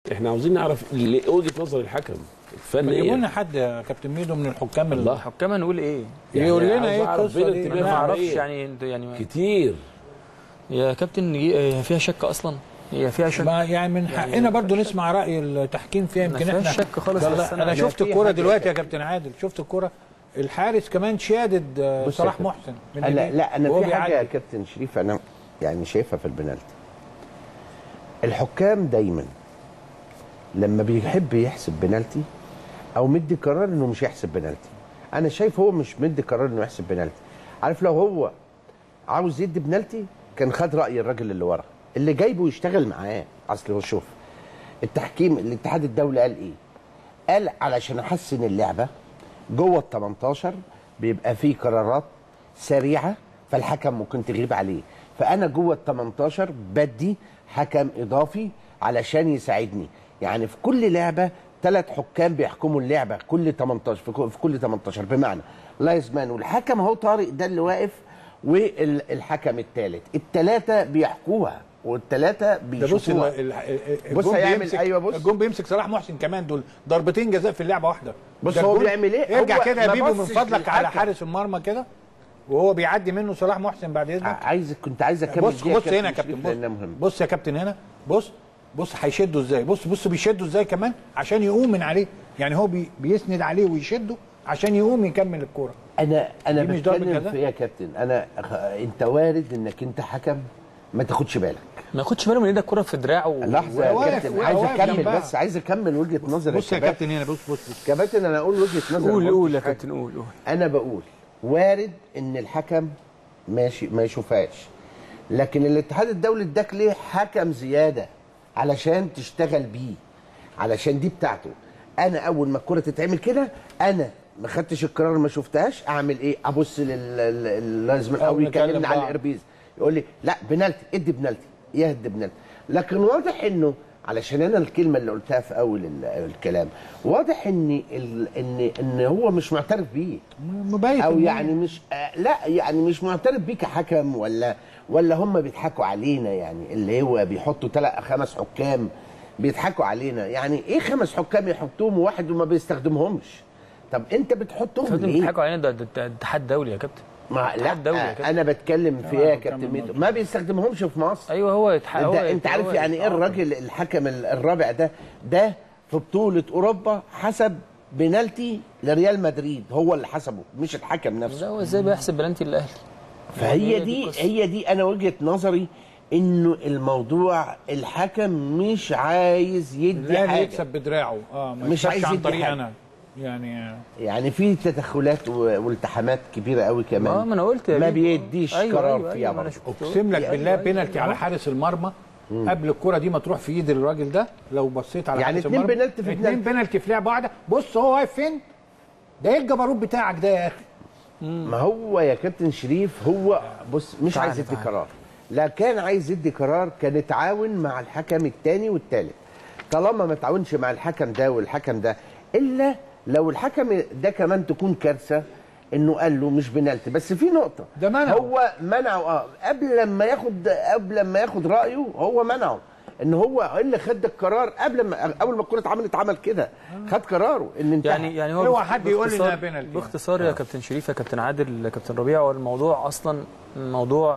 احنا عاوزين نعرف اللي- وجهه نظر الحكم الفني يجيبوا لنا ايه حد يا كابتن ميدو من الحكام الله. اللي حكام هنقول ايه؟ يقول يعني لنا عاوز ايه أعرف القصه بين دي الاتنين ما مع اعرفش إيه؟ يعني انت يعني كتير يا كابتن هي فيها شك اصلا هي فيها شك ما يعني من حقنا برضو نسمع راي التحكيم فيها ما يمكن فيهاش احنا شك خالص والله بس أنا- انا لا، شفت في الكوره حاجة- دلوقتي يا كابتن عادل شفت الكوره الحارس كمان شادد آه، بص يا صلاح كابتن. محسن من انا إيديه لا انا وهو في حاجه يا بيعدي. كابتن شريف انا يعني شايفها في البنالتي الحكام دايما لما بيحب يحسب بنالتي او مدي قرار انه مش يحسب بنالتي انا شايف هو مش مدي قرار انه يحسب بنالتي عارف لو هو عاوز يدي بنالتي كان خد راي الراجل اللي ورا اللي جايبه يشتغل معاه اصل هو شوف التحكيم الاتحاد الدولي قال ايه قال علشان احسن اللعبه جوه ال 18 بيبقى فيه قرارات سريعه فالحكم ممكن تغيب عليه فانا جوه ال 18 بدي حكم اضافي علشان يساعدني يعني في كل لعبه ثلاث حكام بيحكموا اللعبه كل 18 في كل- في كل 18 بمعنى لايزمان والحكم اهو طارق ده اللي واقف والحكم الثالث الثلاثه بيحكوها والثلاثه ده بص ال- بيشوفوها ال- ال- بص الجون هيعمل- بيمسك- أيوة بص. الجون بيمسك صلاح محسن كمان دول ضربتين جزاء في اللعبه واحده بص ده هو الجون- بيعمل إيه؟ ارجع هو كده يا ما بيبو من بصش فضلك على للحكم. حارس المرمى كده وهو بيعدي منه صلاح محسن بعد اذنك عايز كنت عايز اكمل بص دي بص هنا يا شريف كابتن لأنها بص مهمة. بص يا كابتن هنا بص بص هيشده ازاي بص بص بيشده ازاي كمان عشان يقوم من عليه يعني هو بي بيسند عليه ويشده عشان يقوم يكمل الكوره انا انا دي مش ضربة بتكلم جزاء؟ في ايه يا كابتن انا أخ- انت وارد انك انت حكم ما تاخدش بالك ما ياخدش باله من ايدك الكوره في دراعه لحظه يا واقف- كابتن واقف عايز واقف اكمل جنبها. بس عايز اكمل وجهه نظر بص يا الشباب. كابتن هنا بص بص بص كابتن انا اقول وجهه نظر قول ما قول يا قلتش حاجة. كابتن قول قول انا بقول وارد ان الحكم ماشي ما يشوفهاش لكن الاتحاد الدولي اداك ليه حكم زياده علشان تشتغل بيه علشان دي بتاعته انا اول ما الكره تتعمل كده انا ما خدتش القرار ما شفتهاش اعمل ايه ابص لل لازم أو او نكلم يكلمني على بعض. الاربيز يقول لي لا بنالتي ادي بنالتي يهدي بنالتي لكن واضح انه علشان انا الكلمه اللي قلتها في اول ال- الكلام واضح ان ال- ان ان هو مش معترف بيه مبين او يعني مش آه لا يعني مش معترف بيه كحكم ولا ولا هم بيضحكوا علينا يعني اللي هو بيحطوا ثلاث خمس حكام بيضحكوا علينا يعني ايه خمس حكام يحطوهم وواحد وما بيستخدمهمش طب انت بتحطهم كابتن ليه؟ بيضحكوا علينا ده ده- ده اتحاد دولي يا كابتن ما لا اتحاد دولي يا كابتن. انا بتكلم في ايه يا حكام كابتن ميدو الماتش. ما بيستخدمهمش في مصر ايوه هو يتحاد انت انت عارف يعني ايه الراجل الحكم ال- الرابع ده ده في بطوله اوروبا حسب بنالتي لريال مدريد هو اللي حسبه مش الحكم نفسه ده هو ازاي بيحسب بلانتي الاهلي فهي هي دي دي القصة. هي دي انا وجهه نظري انه الموضوع الحكم مش عايز يدي لا حاجه يكسب بدراعه اه ما مش يكسبش عايز عن يدي طريق حاجة. انا يعني يعني في تدخلات و- والتحامات كبيره قوي كمان اه ما انا قلت يا ما بيبو. بيديش أيوة قرار أيوة فيها أيوة ما أنا برضه. شفت. اقسم لك أيوة، بالله أيوة، بينالتي على حارس المرمى قبل الكره دي ما تروح في ايد الراجل ده لو بصيت على يعني حارس اتنين المرمى بنالتي في اتنين بنالتي. بنالتي في لعبه واحده بص هو واقف فين ده ايه الجبروت بتاعك ده يا اخي ما هو يا كابتن شريف هو بص مش تعال، عايز يدي تعال. قرار لا كان عايز يدي قرار كان يتعاون مع الحكم الثاني والثالث طالما ما تعاونش مع الحكم ده والحكم ده الا لو الحكم ده كمان تكون كارثه انه قال له مش بنالتي بس في نقطه ده منعه. هو منعه اه قبل لما ياخد قبل لما ياخد رايه هو منعه ان هو اللي خد القرار قبل ما اول ما الكره اتعملت عمل كده خد قراره ان انت يعني يعني هو اوعى باخ- حد يقول لي باختصار- إنها بينالتي. باختصار يا كابتن شريف يا كابتن عادل يا كابتن ربيع هو الموضوع اصلا موضوع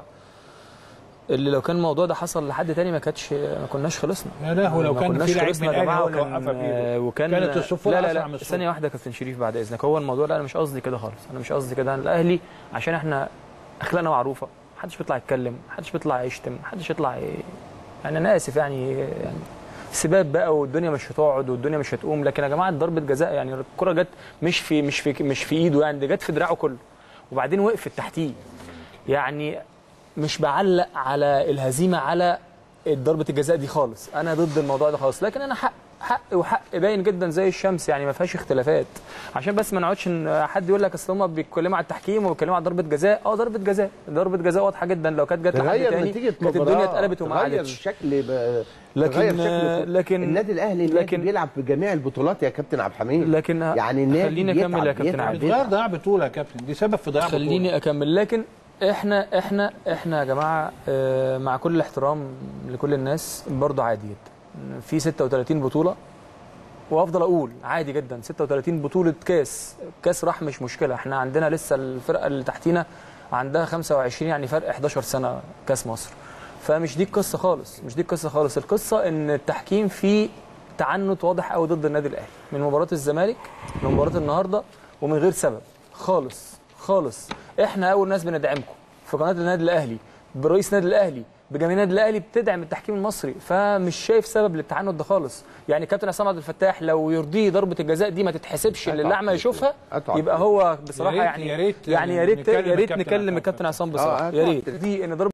اللي لو كان الموضوع ده حصل لحد تاني ما كانتش ما كناش خلصنا يا لهوي لو ما كان كناش في لعيب خلصنا من يا الاهلي جماعه هو اللي وكان وقفها بايده وكان كانت الصفاره لا لا اسرع من لا الصوت. ثانيه واحده يا كابتن شريف بعد اذنك هو الموضوع لا انا مش قصدي كده خالص انا مش قصدي كده أنا الاهلي عشان احنا اخلاقنا معروفه محدش بيطلع يتكلم محدش بيطلع يشتم محدش يطلع ي... يعني انا اسف يعني يعني سباب بقى والدنيا مش هتقعد والدنيا مش هتقوم لكن يا جماعه ضربه جزاء يعني الكره جت مش في مش في مش في ايده يعني دي جت في دراعه كله وبعدين وقفت تحتيه يعني مش بعلق على الهزيمه على ضربه الجزاء دي خالص انا ضد الموضوع ده خالص لكن انا حق حق وحق باين جدا زي الشمس يعني ما فيهاش اختلافات عشان بس ما نقعدش ان حد يقول لك اصل هم بيتكلموا على التحكيم وبيتكلموا على ضربه جزاء اه ضربه جزاء ضربه جزاء واضحه جدا لو كانت جت لحد تغير تاني نتيجه كانت مباراة، الدنيا اتقلبت وما تغير عادتش شكل ب... لكن- تغير شكل لكن- النادي الاهلي لكن- لكن بيلعب في جميع البطولات يا كابتن عبد الحميد لكن يعني النادي خليني اكمل بيتعب- يا كابتن بيتعب- عادل بتغير ضياع بطوله يا كابتن دي سبب في ضياع بطوله خليني اكمل لكن احنا احنا احنا يا جماعه آه، مع كل الاحترام لكل الناس برضه عادي جدا في 36 بطوله وافضل اقول عادي جدا 36 بطوله كاس كاس راح مش مشكله احنا عندنا لسه الفرقه اللي تحتينا عندها 25 يعني فرق 11 سنه كاس مصر فمش دي القصه خالص مش دي القصه خالص القصه ان التحكيم فيه تعنت واضح قوي ضد النادي الاهلي من مباراه الزمالك من مباراه النهارده ومن غير سبب خالص خالص احنا اول ناس بندعمكم في قناه النادي الاهلي برئيس النادي الاهلي بجماهير النادي الاهلي بتدعم التحكيم المصري فمش شايف سبب للتعنت ده خالص يعني كابتن عصام عبد الفتاح لو يرضيه ضربه الجزاء دي ما تتحسبش اللي الاعمى يشوفها أتعب. يبقى هو بصراحه يا ريت- يعني يا ريت يعني يا ريت نكلم يا ريت الكابتن نكلم عصام الكابتن عصام آه، بصراحه يا أتعب. ريت دي ان ضربه